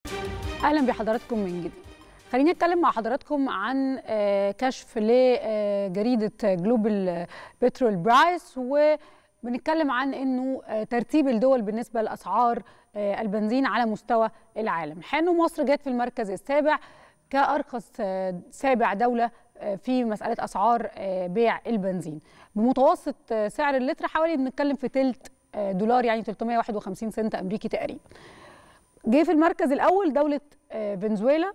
اهلا بحضراتكم من جديد خليني اتكلم مع حضراتكم عن كشف لجريده جلوبال بترول برايس وبنتكلم عن انه ترتيب الدول بالنسبه لاسعار البنزين على مستوى العالم حانه مصر جت في المركز السابع كارخص سابع دوله في مساله اسعار بيع البنزين بمتوسط سعر اللتر حوالي بنتكلم في تلت دولار يعني 351 سنت امريكي تقريبا جه في المركز الاول دوله فنزويلا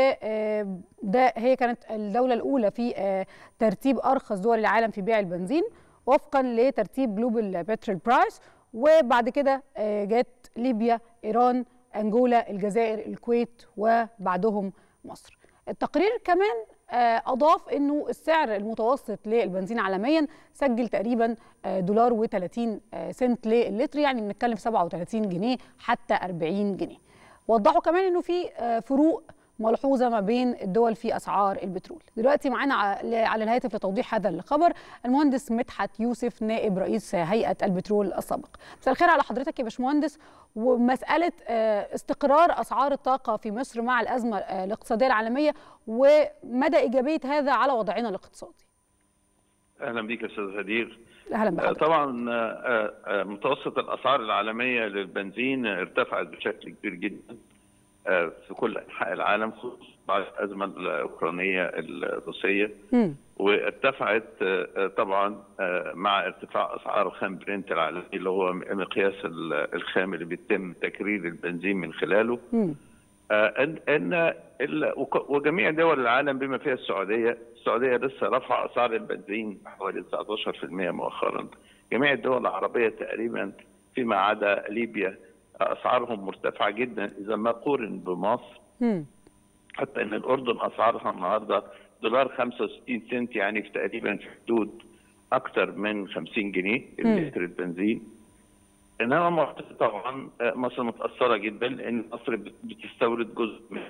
وده هي كانت الدوله الاولى في ترتيب ارخص دول العالم في بيع البنزين وفقا لترتيب جلوبال بترول برايس وبعد كده جت ليبيا ايران انجولا الجزائر الكويت وبعدهم مصر التقرير كمان اضاف انه السعر المتوسط للبنزين عالميا سجل تقريبا دولار و30 سنت للتر يعني بنتكلم في 37 جنيه حتى 40 جنيه وضحوا كمان انه في فروق ملحوظه ما بين الدول في اسعار البترول دلوقتي معانا على الهاتف لتوضيح هذا الخبر المهندس مدحت يوسف نائب رئيس هيئه البترول السابق مساء الخير على حضرتك يا باشمهندس ومساله استقرار اسعار الطاقه في مصر مع الازمه الاقتصاديه العالميه ومدى ايجابيه هذا على وضعنا الاقتصادي اهلا بك استاذ هدير اهلا بك طبعا متوسط الاسعار العالميه للبنزين ارتفعت بشكل كبير جدا في كل انحاء العالم خصوصا بعد الازمه الاوكرانيه الروسيه وارتفعت طبعا مع ارتفاع اسعار خام برنت العالمي اللي هو مقياس الخام اللي بيتم تكرير البنزين من خلاله ان ان وجميع دول العالم بما فيها السعوديه، السعوديه لسه رفع اسعار البنزين حوالي 19% مؤخرا. جميع الدول العربيه تقريبا فيما عدا ليبيا اسعارهم مرتفعه جدا اذا ما قورن بمصر م. حتى ان الاردن اسعارها النهارده دولار 65 سنت يعني في تقريبا في حدود اكثر من 50 جنيه لتر البنزين انما مصر طبعا مصر متاثره جدا لان مصر بتستورد جزء من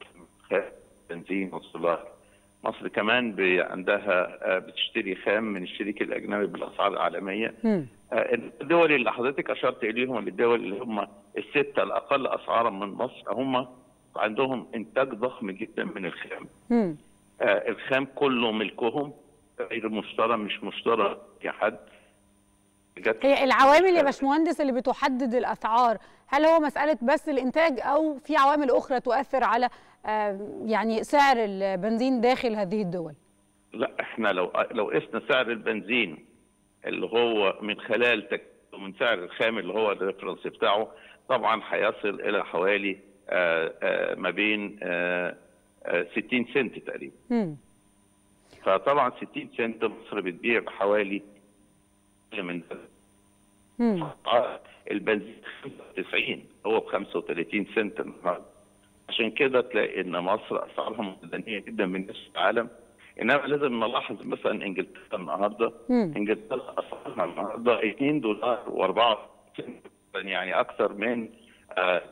البنزين والسولار مصر كمان عندها بتشتري خام من الشريك الاجنبي بالاسعار العالميه م. الدول اللي حضرتك اشرت اليهم الدول اللي هم السته الاقل اسعارا من مصر هم عندهم انتاج ضخم جدا من الخام. آه الخام كله ملكهم غير مشترى مش مشترى كحد هي العوامل يا باشمهندس اللي بتحدد الاسعار هل هو مساله بس الانتاج او في عوامل اخرى تؤثر على آه يعني سعر البنزين داخل هذه الدول؟ لا احنا لو لو قسنا سعر البنزين اللي هو من خلال من سعر الخام اللي هو الريفرنس بتاعه طبعا هيصل الى حوالي آآ آآ ما بين آآ 60 سنت تقريبا. م. فطبعا 60 سنت مصر بتبيع بحوالي من م. البنزين 95 هو ب 35 سنت النهارده. عشان كده تلاقي ان مصر اسعارها متدنيه جدا بالنسبه للعالم انما لازم نلاحظ مثلا انجلترا النهارده مم. انجلترا اسعارها النهارده 2 دولار و4 يعني اكثر من آه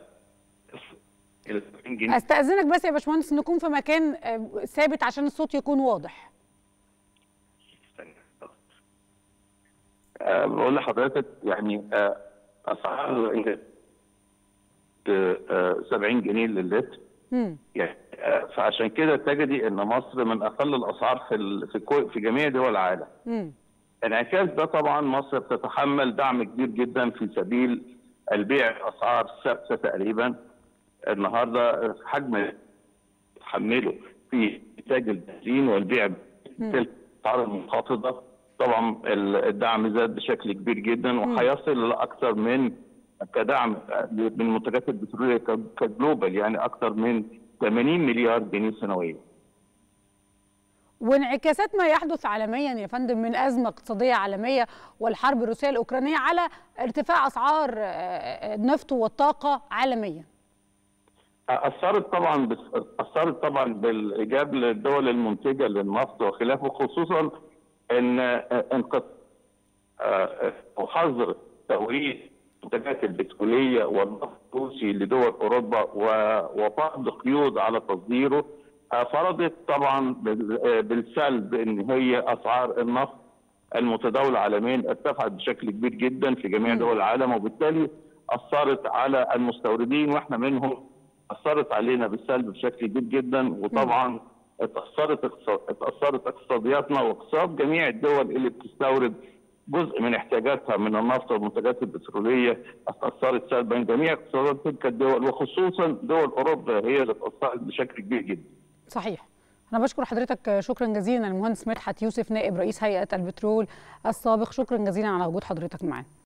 جنيه استاذنك بس يا باشمهندس نكون في مكان آه ثابت عشان الصوت يكون واضح آه بقول لحضرتك يعني آه اسعار انجلترا 70 جنيه للتر يعني فعشان كده تجدي ان مصر من اقل الاسعار في في في جميع دول العالم. انعكاس ده طبعا مصر بتتحمل دعم كبير جدا في سبيل البيع اسعار ثابته تقريبا النهارده حجم تحمله في انتاج البنزين والبيع بالاسعار المنخفضه طبعا الدعم زاد بشكل كبير جدا وهيصل لاكثر من كدعم من المنتجات البتروليه كجلوبال يعني اكثر من 80 مليار جنيه سنويا. وانعكاسات ما يحدث عالميا يا فندم من ازمه اقتصاديه عالميه والحرب الروسيه الاوكرانيه على ارتفاع اسعار النفط والطاقه عالميا. اثرت طبعا بس اثرت طبعا بالايجاب للدول المنتجه للنفط وخلافه خصوصا ان انقطاع وحظر توريد المنتجات البتروليه والنفط الروسي لدول اوروبا وفرض قيود على تصديره فرضت طبعا بالسلب ان هي اسعار النفط المتداوله عالميا ارتفعت بشكل كبير جدا في جميع دول العالم وبالتالي اثرت على المستوردين واحنا منهم اثرت علينا بالسلب بشكل كبير جدا وطبعا اتاثرت اتاثرت اقتصادياتنا واقتصاد جميع الدول اللي بتستورد جزء من احتياجاتها من النفط والمنتجات البتروليه اتاثرت سلبا جميع اقتصادات تلك الدول وخصوصا دول اوروبا هي اللي اتاثرت بشكل كبير جدا. صحيح. أنا بشكر حضرتك شكرا جزيلا المهندس مدحت يوسف نائب رئيس هيئة البترول السابق شكرا جزيلا على وجود حضرتك معنا.